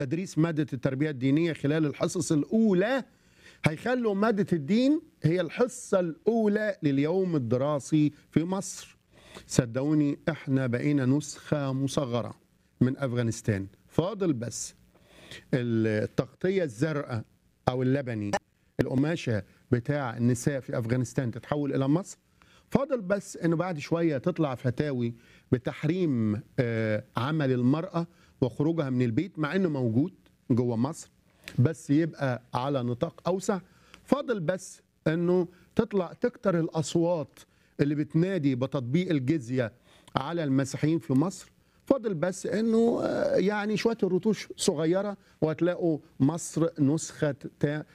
تدريس مادة التربية الدينية خلال الحصص الأولى هيخلوا مادة الدين هي الحصة الأولى لليوم الدراسي في مصر صدقوني احنا بقينا نسخة مصغرة من أفغانستان فاضل بس التغطية الزرقاء أو اللبني القماشة بتاع النساء في أفغانستان تتحول إلى مصر فاضل بس انه بعد شويه تطلع فتاوي بتحريم آه، عمل المراه وخروجها من البيت مع انه موجود جوه مصر بس يبقى على نطاق اوسع فاضل بس انه تطلع تكتر الاصوات اللي بتنادي بتطبيق الجزيه على المسيحيين في مصر فاضل بس انه آه، يعني شويه الرتوش صغيره وهتلاقوا مصر نسخه تا-